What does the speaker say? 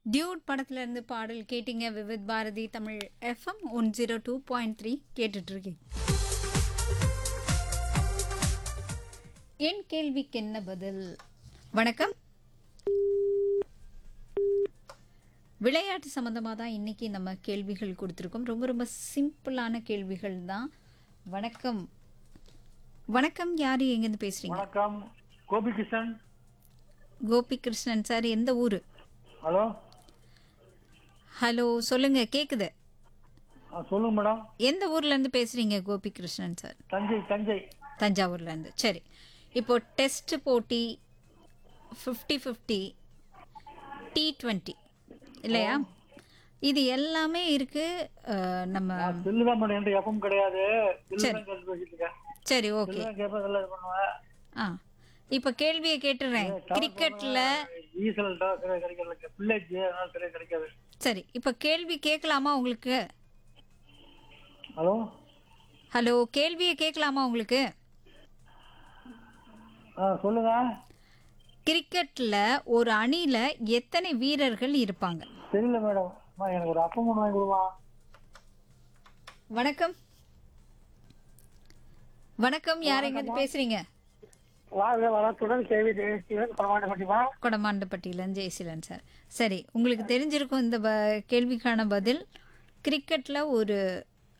Dude படத்துல இருந்து பாடல் கேட்டீங்க Vividh Bharati Tamil FM one zero two point three கேட்டுட்டு இருக்கீங்க என் கேள்விக்கு என்ன பதில் வணக்கம் விளையாட்டு சம்மந்தமாக தான் இன்னைக்கு நம்ம கேள்விகள் கொடுத்துருக்கோம் ரொம்ப ரொம்ப சிம்பிளான கேள்விகள் தான் வணக்கம் வணக்கம் யார் எங்கேருந்து பேசுறீங்க வணக்கம் கோபிகிருஷ்ணன் கோபி கிருஷ்ணன் சார் எந்த ஊர் ஹலோ ஹலோ சொல்லுங்க கேக்குது ஆ, சொல்லுங்க மேடம் எந்த ஊர்ல இருந்து பேசுறீங்க கோபி கிருஷ்ணன் சார் தஞ்சை தஞ்சை தஞ்சாவூர்ல இருந்து சரி இப்போ டெஸ்ட் போட்டி ஃபிஃப்டி ஃபிஃப்டி டி ட்வெண்ட்டி இல்லையா இது எல்லாமே இருக்கு அஹ், நம்ம செல்லு தான் மேடம் என்கிட்ட எப்பவும் கிடையாது செல்லு தான் கேட்டு பேசிட்டு இருக்கேன் சரி ஓகே செல்லு தான் கேட்பேன் நல்லா இது பண்ணுவேன் ஆ இப்போ கேள்வியை கேட்டுடுறேன் கிரிக்கெட்ல ஈசல் கிடைக்கல பிள்ளைஜ் அதனால சரியா கிடைக்காது சரி இப்போ கேள்வி கேட்கலாமா உங்களுக்கு ஹலோ ஹலோ கேள்வியை கேட்கலாமா உங்களுக்கு ஆ சொல்லுங்க கிரிக்கெட்ல ஒரு அணியில எத்தனை வீரர்கள் இருப்பாங்க தெரியல மேடம் அம்மா, எனக்கு ஒரு அப்பம் ஒன்று வாங்கி கொடுமா வணக்கம் வணக்கம் யார் எங்க பேசுறீங்க வாழ்க வளத்துடன் கேள்வி தேசியன் பரவாயில்ல பட்டிமா கொடமாண்டப்பட்டியிலேருந்து ஜெயசீலன் சார் சரி உங்களுக்கு தெரிஞ்சிருக்கும் இந்த ப- கேள்விக்கான பதில் கிரிக்கெட்ல ஒரு